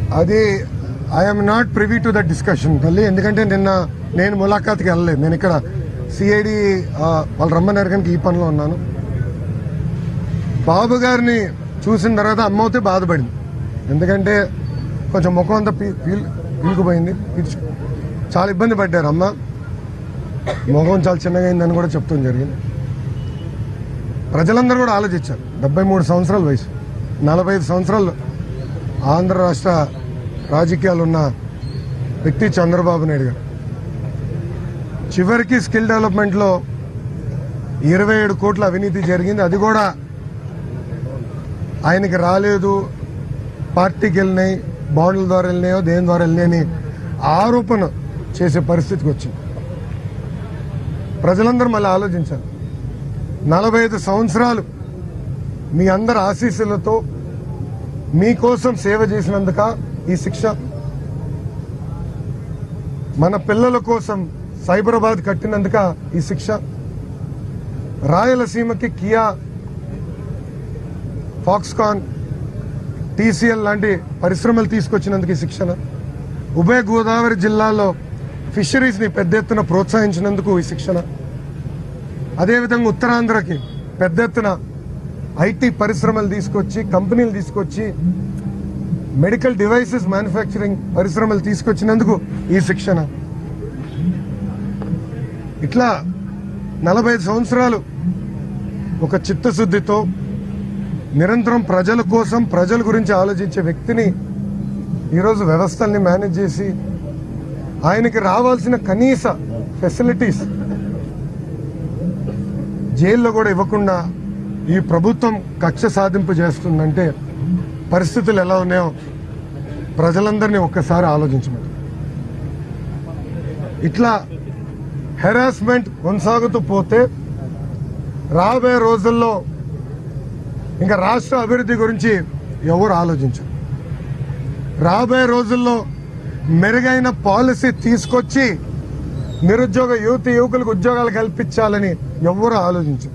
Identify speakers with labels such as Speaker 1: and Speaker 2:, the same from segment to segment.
Speaker 1: అది I'm not privy to the discussion తల్లి ఎందుకంటే నిన్న నేను ములాఖాత్కి వెళ్ళలేదు నేను ఇక్కడ సిఐడి వాళ్ళు రమ్మన్నారు కనుక ఈ పనిలో ఉన్నాను బాబు గారిని చూసిన తర్వాత అమ్మ అయితే బాధపడింది ఎందుకంటే కొంచెం ముఖం అంతా పీ పీల్ పీలుకుపోయింది పిచ్చు- చాలా ఇబ్బంది పడ్డారు అమ్మ ముఖం చాలా చిన్నగా అయిందని కూడా చెప్తాం జరిగింది ప్రజలందరూ కూడా ఆలోచించారు డెబ్బై మూడు సంవత్సరాల వయసు నలభై ఐదు సంవత్సరాలు ఆంధ్ర రాష్ట్ర రాజకీయాలు ఉన్న వ్యక్తి చంద్రబాబు నాయుడు గారు చివరికి స్కిల్ డెవలప్మెంట్లో ఇరవై ఏడు కోట్ల అవినీతి జరిగింది అది కూడా ఆయనకి రాలేదు పార్టీకి వెళ్ళినాయి బాండ్ల ద్వారా వెళ్ళినాయో దేని ద్వారా వెళ్ళినాయని ఆరోపణ చేసే పరిస్థితికి వచ్చింది ప్రజలందరూ మళ్ళీ ఆలోచించాలి నలభై ఐదు సంవత్సరాలు మీ అందరి ఆశీస్సులతో మీకోసం సేవ చేసినందుక ఈ శిక్ష మన పిల్లల కోసం సైబరాబాద్ కట్టినందుక ఈ శిక్ష రాయలసీమకి కియా ఫాక్స్కాన్ టీసీఎల్ లాంటి పరిశ్రమలు తీసుకొచ్చినందుకు ఈ శిక్షణ ఉభయ గోదావరి జిల్లాలో ఫిషరీస్ని పెద్ద ఎత్తున ప్రోత్సహించినందుకు ఈ శిక్షణ అదేవిధంగా ఉత్తరాంధ్రకి పెద్ద ఎత్తున ఐటీ పరిశ్రమలు తీసుకొచ్చి కంపెనీలు తీసుకొచ్చి మెడికల్ డివైసెస్ మ్యానుఫ్యాక్చరింగ్ పరిశ్రమలు తీసుకొచ్చినందుకు ఈ శిక్షణ ఇట్లా నలభై ఐదు సంవత్సరాలు ఒక చిత్తశుద్ధితో నిరంతరం ప్రజల కోసం ప్రజల గురించి ఆలోచించే వ్యక్తిని ఈరోజు వ్యవస్థల్ని మేనేజ్ చేసి ఆయనకి రావాల్సిన కనీస ఫెసిలిటీస్ జైల్లో కూడా ఇవ్వకుండా ఈ ప్రభుత్వం కక్ష సాధింపు చేస్తుందంటే పరిస్థితులు ఎలా ఉన్నాయో ప్రజలందరినీ ఒక్కసారి ఆలోచించమంటారు ఇట్లా హెరాస్మెంట్ కొనసాగుతూ పోతే రాబోయే రోజుల్లో ఇంకా రాష్ట్ర అభివృద్ధి గురించి ఎవరు ఆలోచించరు రాబోయే రోజుల్లో మెరుగైన పాలసీ తీసుకొచ్చి నిరుద్యోగ యువతి యువకులకు ఉద్యోగాలు కల్పించాలని ఎవరు ఆలోచించరు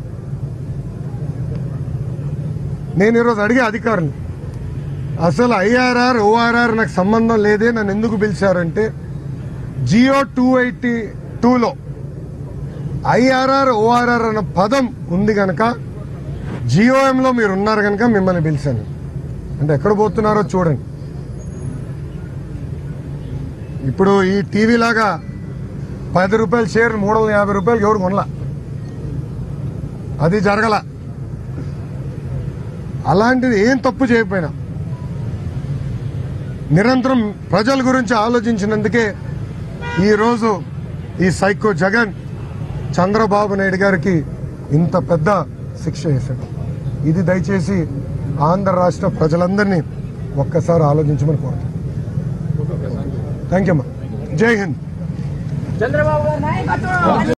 Speaker 1: నేను ఈరోజు అడిగే అధికారులు అసలు ఐఆర్ఆర్ ఓఆర్ఆర్ నాకు సంబంధం లేదే నన్ను ఎందుకు పిలిచారంటే జియో టూ ఎయిటీ టూలో ఐఆర్ఆర్ ఓఆర్ఆర్ అన్న పదం ఉంది కనుక జియోఎంలో మీరు ఉన్నారు కనుక మిమ్మల్ని పిలిచాను అంటే ఎక్కడ పోతున్నారో చూడండి ఇప్పుడు ఈ టీవీ లాగా పది రూపాయల షేర్ మూడు వందల యాభై రూపాయలు ఎవరు కొనలా అది జరగల అలాంటిది ఏం తప్పు చేయకపోయినా నిరంతరం ప్రజల గురించి ఆలోచించినందుకే ఈరోజు ఈ సైకో జగన్ చంద్రబాబు నాయుడు గారికి ఇంత పెద్ద శిక్ష వేశాడు ఇది దయచేసి ఆంధ్ర రాష్ట్ర ప్రజలందరినీ ఒక్కసారి ఆలోచించమని కోరుతాను థ్యాంక్ యూ అమ్మా జై హింద్
Speaker 2: చంద్రబాబు గారి నాయకత్వం